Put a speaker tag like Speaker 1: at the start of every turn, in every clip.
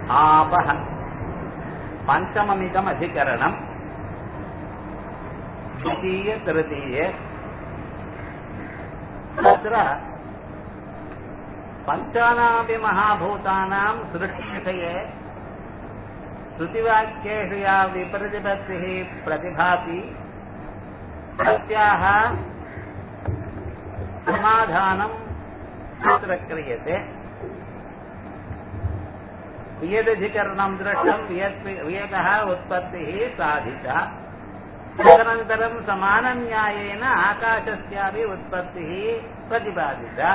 Speaker 1: आपः पञ्चममिदम् अधिकरणम् द्वितीय तृतीये तत्र पञ्चानामपि महाभूतानां सृष्टिविषये श्रुतिवाक्येषु या विप्रतिपत्तिः प्रतिभाति तस्याः समाधानं तत्र क्रियते वियदधिकरणं दृष्टं वियतः उत्पत्तिः साधिता तदनन्तरं समानन्यायेन आकाशस्यापि उत्पत्तिः प्रतिपादिता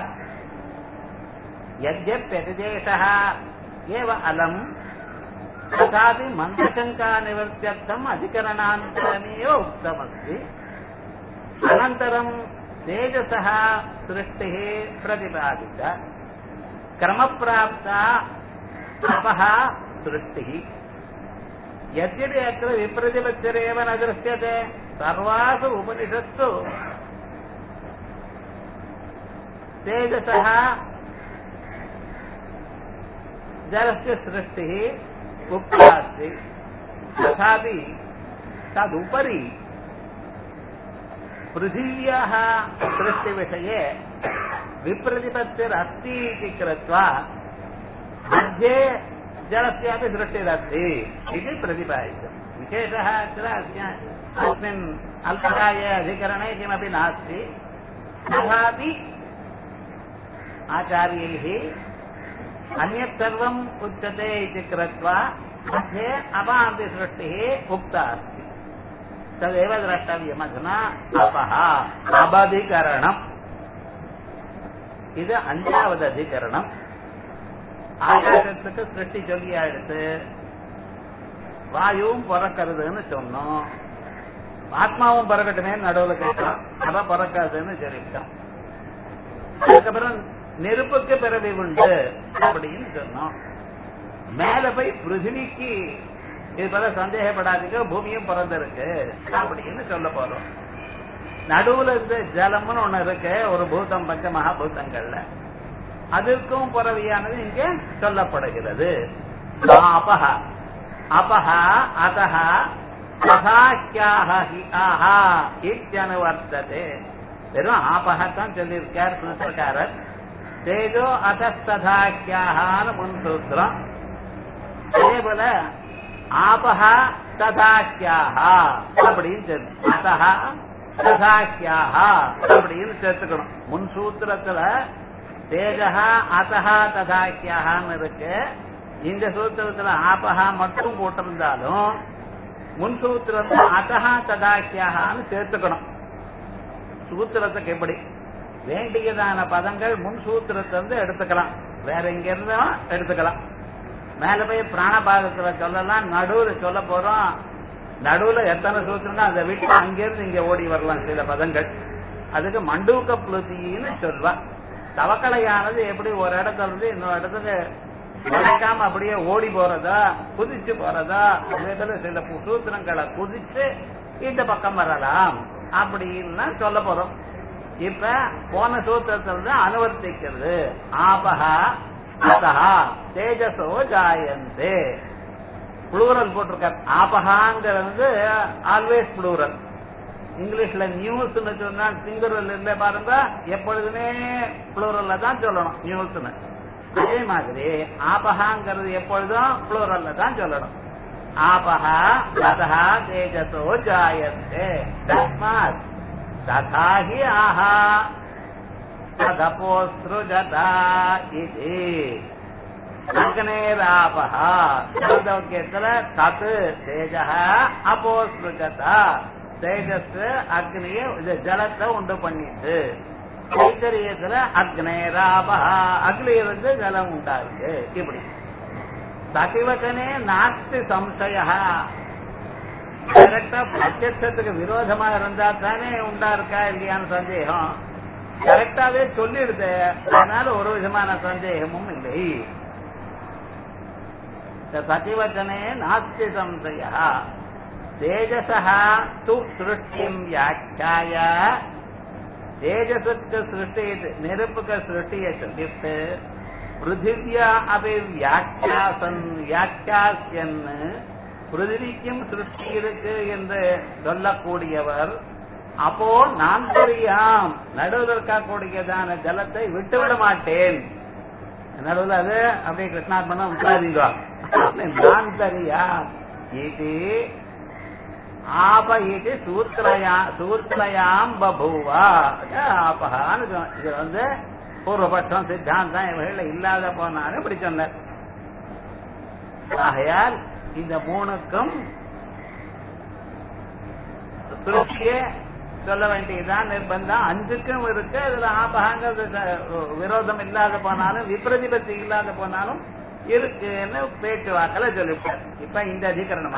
Speaker 1: यद्यप्यतिदेशः एव अलम् तथापि मन्दशङ्कानिवृत्त्यर्थम् अधिकरणान्तरमेव उक्तमस्ति अनन्तरं तेजसः सृष्टिः प्रतिपादिता क्रमप्राप्ता अपः सृष्टिः यद्यपि अत्र विप्रतिपत्तिरेव न दृश्यते सर्वासु उपनिषत्सु तेजसः जलस्य सृष्टिः उक्ता अस्ति तथापि तदुपरि पृथिव्याः सृष्टिविषये विप्रतिपत्तिरस्ति इति कृत्वा मध्ये जलस्यापि सृष्टिरस्ति इति प्रतिपादितम् विशेषः अत्र अस्मिन् अल्पकाये अधिकरणे किमपि नास्ति तथापि आचार्यैः अन्यत् सर्वम् उच्यते इति कृत्वा मध्ये अपान्ति सृष्टिः उक्ता अस्ति तदेव द्रष्टव्यम् अधुना अपः अबधिकरणम् இது அஞ்சாவது அதிகரணம் ஆகாசத்துக்கு சிருஷ்டி சொல்லியா எடுத்து வாயுவும் பிறக்கிறதுன்னு சொன்னோம் ஆத்மாவும் பிறக்கட்டுமே நடுவில் கேட்டோம் அதான் பிறக்காதுன்னு சொல்லிட்டோம் அதுக்கப்புறம் நெருப்புக்கு பிறவி உண்டு அப்படின்னு சொன்னோம் மேல போய் பிருத்திவிக்கு இது போல சந்தேகப்படாதீங்க பூமியும் பிறந்திருக்கு அப்படின்னு சொல்ல போறோம் நடுவுல இந்த ஜலம்னு ஒண்ணு இருக்கு ஒரு பூதம் பஞ்ச மகாபூதங்கள்ல அதற்கும் பிறவியானது இங்க சொல்லப்படுகிறது அபஹ அபஹ அதஹ ஆஹா இத்தியனுவர்த்ததே வெறும் ஆபகத்தான் சொல்லியிருக்கார் சூத்திரக்காரர் தேஜோ அதஸ்ததாக்கியாகான்னு முன் சூத்திரம் அதே போல ஆபஹா ததாக்கியாகா அப்படின்னு சொல்லு அதஹா ததாக்கியாகா அப்படின்னு சேர்த்துக்கணும் முன் சூத்திரத்துல தேஜகா அதஹா ததாக்கியாகான்னு இருக்கு இந்த சூத்திரத்துல ஆபஹா மட்டும் போட்டிருந்தாலும் முன் சூத்திரத்துல அதஹா ததாக்கியாகான்னு சேர்த்துக்கணும் சூத்திரத்துக்கு எப்படி வேண்டியதான பதங்கள் முன் சூத்திரத்திலிருந்து எடுத்துக்கலாம் வேற எங்க இருந்தும் எடுத்துக்கலாம் மேல போய் பிராணபாதத்துல சொல்லலாம் நடுவுல சொல்ல போறோம் நடுவுல எத்தனை சூத்திரம்னா அதை விட்டு அங்கிருந்து இங்க ஓடி வரலாம் சில பதங்கள் அதுக்கு மண்டூக்க புளுத்தின்னு சொல்வா தவக்கலையானது எப்படி ஒரு இடத்துல இருந்து இன்னொரு இடத்துக்கு நடக்காம அப்படியே ஓடி போறதா குதிச்சு போறதா அதே போல சில சூத்திரங்களை குதிச்சு இந்த பக்கம் வரலாம் அப்படின்னு சொல்ல போறோம் இப்ப போன சூத்திரத்துல தான் அனுவர்த்திக்கிறது ஆபகா அதஹா தேஜசோ ஜாயந்தே புளூரல் போட்டிருக்கார் ஆபகாங்கிறது ஆல்வேஸ் புளூரல் இங்கிலீஷ்ல நியூஸ்னு சொன்னா சிங்குரல் இல்ல பாருங்க எப்பொழுதுமே புளூரல்ல தான் சொல்லணும் நியூஸ்னு அதே மாதிரி ஆபகாங்கிறது எப்பொழுதும் புளூரல்ல தான் சொல்லணும் ஆபகா ததா தேஜசோ ஜாயந்தே தஸ்மாத் ததா ஹி ஆஹா ததபோஸ்ருஜதா இது அக்னேராபஹ சௌதோக்கியத்துல தத்து தேஜ அபோஸ்ருஜதா தேஜஸ் அக்னிய இது ஜலத்தை உண்டு பண்ணிட்டு கைத்தரியத்துல அக்னேராபஹ அக்னியிலிருந்து ஜலம் உண்டாருக்கு இப்படி சசிவகனே நாஸ்தி சம்சய கரெக்டா பிரத்யத்துக்கு விரோதமா இருந்தா தானே உண்டா இருக்கா இல்லையான்னு சந்தேகம் கரெக்டாவே சொல்லிடுது அதனால ஒரு விதமான சந்தேகமும் இல்லை சதிவச்சனே நாஸ்தி சம்சய தேஜசா து சிருஷ்டிம் வியாக்கியாய தேஜசுக்கு சிருஷ்டி நெருப்புக்கு சிருஷ்டியை சொல்லிட்டு பிருத்திவியா அபி வியாக்கியாசன் வியாக்கியாசியன் பிருதிவிக்கும் சிருஷ்டி இருக்கு என்று சொல்லக்கூடியவர் அப்போ நான் தெரியாம் நடுவில் இருக்கக்கூடியதான ஜலத்தை விட்டுவிட மாட்டேன் நடுவில் அது அப்படியே கிருஷ்ணாத்மனம் விட்டுறாதீங்க நான் தெரியாம் இது ஆப இது சூத்திரயா சூத்திரயாம் பபூவா ஆபகான்னு சொன்ன- இது வந்து பூர்வபட்சம் சித்தாந்தம் இவைகள் இல்லாத போனாலும் இப்படி சொன்னார் ஆகையால் இந்த மூணுக்கும் திருப்தியே சொல்ல வேண்டியதுதான் நிர்பந்தம் அஞ்சுக்கும் இருக்கு அதுல ஆபகாங்கிறது ச- விரோதம் இல்லாத போனாலும் விப்ரதிபத்தி இல்லாத போனாலும் இருக்குன்னு பேச்சுவாக்கில் சொல்லிவிட்டார் இப்ப இந்த அதிகரணம்